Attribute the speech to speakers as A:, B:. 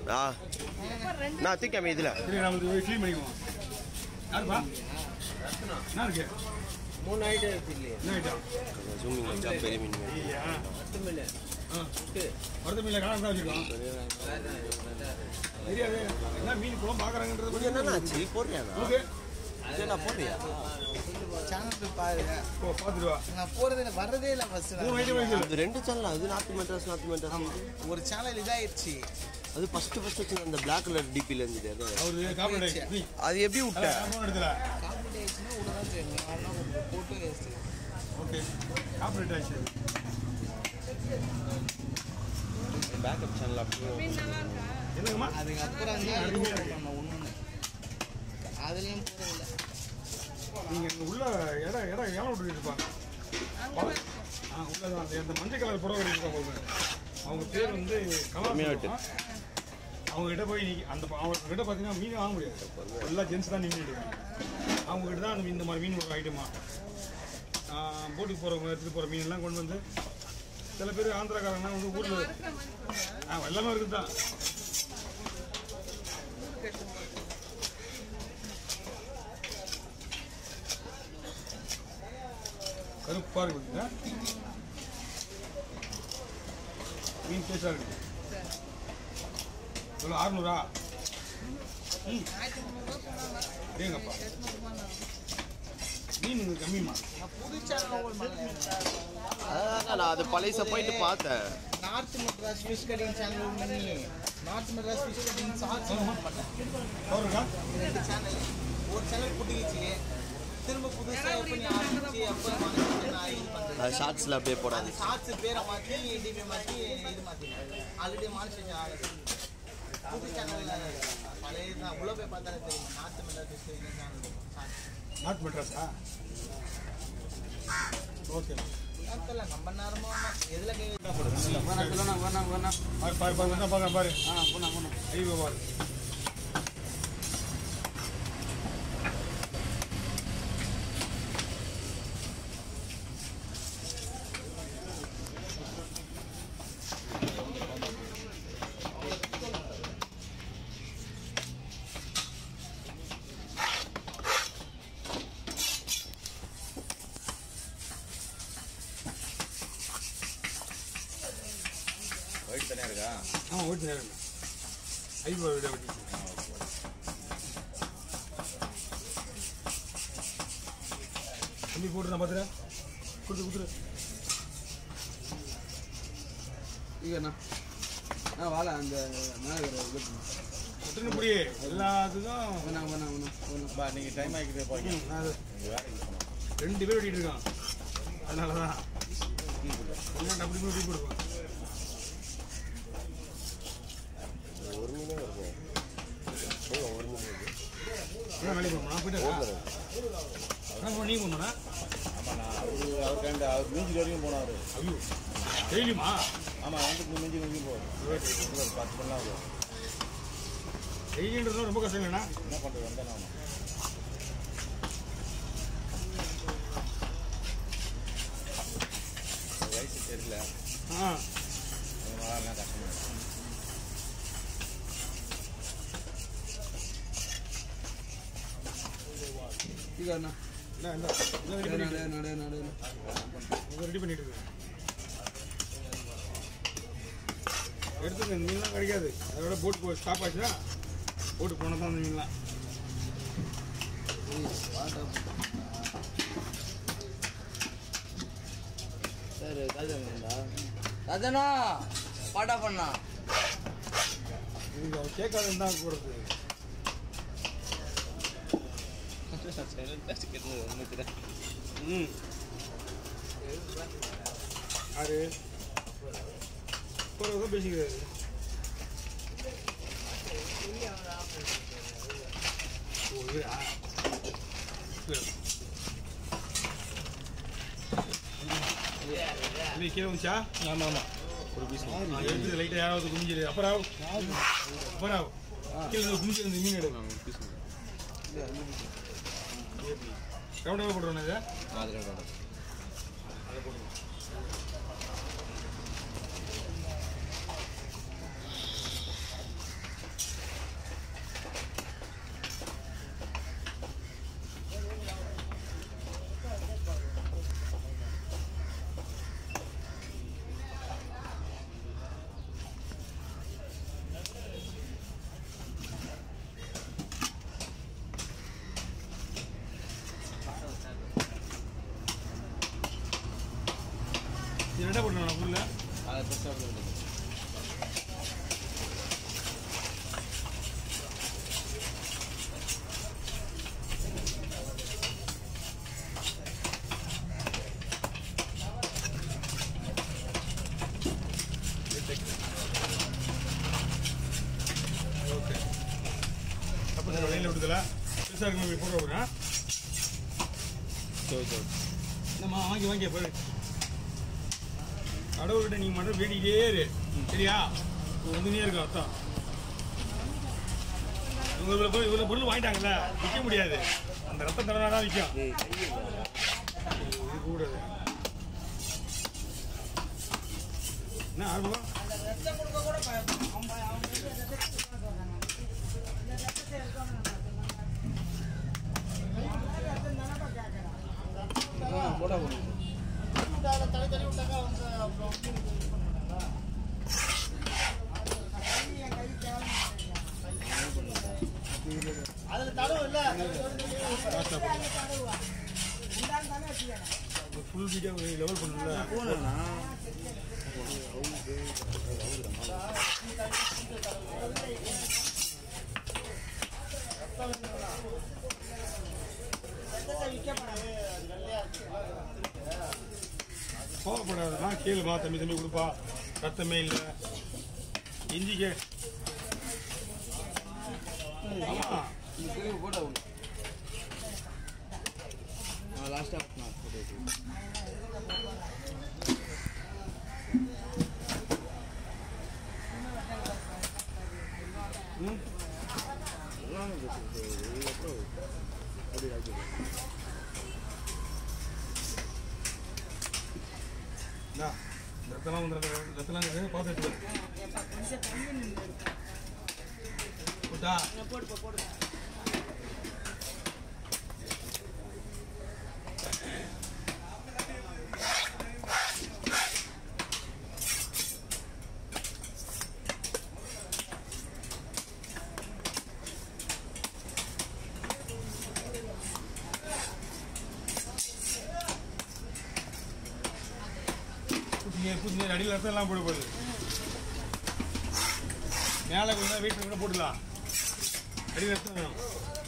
A: ஆ நான் தூக்காம இதில்
B: சரி நம்மளுக்கு க்ளீன் பண்ணிக்குவோம் யாருப்பா என்ன இருக்கு
C: மூணு ஐட்டம் இருக்கு இல்லையா
B: என்ன ஐட்டம்
A: ஸ்விம்மிங் வச்சா பெரிய மீன் வேணும்.
B: இல்லையா
C: பத்து மில்ல
B: ஆ வருத்த மீனில் காலம் தான் வச்சுருக்கோம் தெரியாது என்ன மீன் குளம் பார்க்குறாங்கன்றது
A: இது என்னண்ணா ஆச்சு போடுறியா
B: ஓகே
A: நான் போடுறியா
D: சேனல் போய் பாருங்க
B: ஓ பார்த்துட்டு வா
D: நான் போறது இல்லை வர்றதே இல்லை ஃபர்ஸ்ட்
B: மூணு ஐட்டம் இருக்குது
A: அது ரெண்டு சேனல் அது நார்த் மெட்ராஸ் நார்த் மெட்ராஸ்
D: ஒரு சேனல் இதாயிடுச்சு
A: அது ஃபர்ஸ்ட் ஃபர்ஸ்ட் வச்சு அந்த பிளாக் கலர் டிபியில் இருந்தது அது
B: அவரு காப்பீடு நீ
A: அது எப்படி விட்ட
B: எடுத்துல
D: காம்படி ஆயிடுச்சுன்னா விட தான் தெரியும் அதெல்லாம் கொஞ்சம் போட்டு வேஸ்ட்
B: ஓகே காப்பீடு ஆச்சு
A: பேக்கப் சேனல் அப்படியே
B: என்னங்கம்மா
D: அதுக்கப்புறம் தான் ஒன்று அதுலேயும் போகிறதில்ல
B: நீங்கள் இங்கே உள்ள இடம் இடம் ஏலம் விட்டுட்டு இருப்பாங்க ஆ உள்ளதான் அந்த அந்த மஞ்சள் கலர் புடவை இருப்பாங்க அவங்க அவங்க பேர் வந்து
A: கம்மியாட்டு.
B: கலா அவங்க கிட்ட போய் நீ அந்த அவங்க கிட்ட பார்த்தீங்கன்னா மீன் வாங்க முடியாது எல்லா ஜென்ஸ் தான் நின்று அவங்க கிட்ட தான் அந்த இந்த மாதிரி மீன் ஒரு ஐட்டமா போட்டுக்கு போகிறவங்க எடுத்துகிட்டு போகிற மீன்லாம் கொண்டு வந்து சில பேர் ஆந்திராக்காரங்கலாம் வந்து ஊரில் ஆ எல்லாமே இருக்குது தான் கருப்பாக இருக்குதுங்க மீன் டேஸ்டாக இருக்குது எவ்வளோ அறுநூறா ம் அதேங்கப்பா மீன் இங்க கம்மிமா
D: புது சேனல் ஓப்பன் பண்ணேன்
A: அதான் நான் அது பழைய போயிட்டு பார்த்தேன்
D: north Madras fish cutting channel open பண்ணி north Madras fish cutting shorts open பண்ணேன்
B: அவருக்கா
D: ரெண்டு சேனல் ஒரு சேனல் புட்டுக்கிச்சு திரும்ப புதுசாக எப்படி ஆரம்பிச்சு எப்போ நான் இது பண்ணுறேன்
A: அது ஷார்ட்ஸில் அப்படியே
D: அது
A: போடாது
D: ஷார்ட்ஸ் பேரை மாற்றி டிபி மாற்றி இது மாற்றினேன் ஆல்ரெடி மானிட்டேஷன் ஆகுது புது சேனலில் பழைய தான் உள்ள போய் பார்த்தாலே தெரியும் north Madras fish cutting channel shorts
B: நாட் மெட்ராஸா ஓகே
D: தெரியல நம்ம நேரமா எதில் கை
B: பாரு பாரு பாரு என்ன பாருங்க பாரு ஐயோ பாரு
E: ஒயிட் தனியாக இருக்கா
B: ஆமாம் ஓட்டு நேரம் ஐயோ விட வெட்டி தம்பி போட்டு நான் பார்த்துறேன் கொடுத்து கொடுத்துரு
C: ಈಗಣ್ಣ ಹಾಂ ವಾಲ ಅಂದ ನಾಳೆ
B: ஒட்டுன்னு புடி எல்லாத்துக்கும்
C: ಅವನ ಅವನ ಅವನ ಅವನ
E: பா நீங்கள் டைம் ஆகிக்கிட்டே போறீங்க
B: ம், அது
E: நீங்கள் வேலைக்கு போகணும்
B: ரெண்டு பேர் வெட்டிட்டு இருக்கான் அதனால தான் என்ன அப்படி இப்படி இப்படி கொடுப்போம்
A: ஒரு மீனே இருக்கும் ஏங்க, ஒரு மீன் இருக்கு
B: என்ன வேலைக்கு போகணும் நான் போயிட்டு என்ன பண்ண நீ போகணும்னா
E: ஆமாம் நான் அவரு அவருக்காண்டு அவர் மீஞ்சில் வரைக்கும் போனார்
B: ஐயோ டெய்லியுமா
E: ஆமாம் வந்து மீஞ்சி வரைக்கும் போவார் ஒரு பத்து பண்ணலாம் வரும்
B: டெய்லின்றது ரொம்ப கஷ்டம் இல்லைண்ணா
E: என்ன பண்ணுறது வந்தானே ஆகணும் அவர் வயசு தெரியல
B: ஆ
E: அதனால கஷ்டமாக இருக்கும்
C: ಈಗ ಅಣ್ಣ
B: என்ன என்ன ரெடி
C: ನಡೆ
B: பண்ணிட்டு
C: ನಡೆ ನಡೆ ನಡೆ
B: ரெடி பண்ணிட்டு இருக்கேன் எடுத்துக்க இந்த மீன்லாம் கிடைக்காது அதோட போட் போ ஸ்டாப் ஆச்சுன்னா போட்டு போனால் தான் அந்த மீன்லாம்
D: சரி கல்யாணம்டா
C: ಅದನ್ನ ಪಾಠ ಪಣ್ಣ
B: இது அவர் கேட்காது தான் போகிறது ம் யாரு போகிறத பேசிக்கிறாரு ஓ இதுடா சரி. இல்லை கீழே வந்துச்சா
E: ஆமாம் ஆமாம் ஒரு பீஸ்
B: ஆ, எடுத்து லைட்டாக யாராவது குமிஞ்சிரு அப்புறம் அப்புறம் கீழே குமிஞ்சிரு இந்த மீன் எடு கவுண்டவே போட்டுருவோம் இதை
E: அதில்
B: அதை போட்டுருவோம் இது ரெண்டா போட்டுருவேன் உள்ள
C: அதை பெருசாக போடுறது
B: ஓகே அப்போ வெளியில் விடுதல பெருசாக இருக்கும் போட்டு விடுறேன்
E: சரி சரி
B: என்னம்மா வாங்கி வாங்கி போய் கடவுள்கிட்ட நீ மட்டும் வேடிக்கிட்டே இரு சரியா வந்துனே இருக்கும் அர்த்தம் இவங்க இவ்வளோ பொருள் இவ்வளோ பொருள் வாங்கிட்டாங்கல்ல விற்க முடியாது அந்த ரத்தம் தரனா தான் விற்கும் இது கூடாது என்ன ஆர்வம்
D: ரத்தம் கொடுக்க கூட பயப்படும் அவன் பய- அவன் வீட்டுல ரத்தத்தை கொடுக்க சொல்றாங்க. இந்த ரத்தத்தை எடுக்கணும் ரத்தம் தானப்பா கேட்கறான்
C: போட போகணும்
D: விட்டாங்க தலை தள்ளி விட்டாங்க அவங்க அப்புறம் வந்து இது பண்ணுவாங்களா? என் கை தேவை அதுல தடவை இல்ல
B: ஃபுல் வீடியோ லெவல் பண்ணல
E: போனேண்ணா
B: கோவப்படாதா கேளுமா தம்பி தம்பி கொடுப்பா ரத்தமே இல்லை இஞ்சி கே ஆமா
C: இந்த கிளிப்பு போட போகணும் நான் லாஸ்ட்டாக நான் போட்டு
B: ம் இந்தா, இந்த ரத்தம்லாம் வந்து ரத்தம் ரத்தம்லாம் இருக்குது பார்த்து எடுத்து போட்டா புதிய புதிய அடியில் ரத்தம் எல்லாம் போட போகுது மேலே கொஞ்சம் வெயிட் கூட போட்டுடலாம் அடி ரத்தம் வேணும்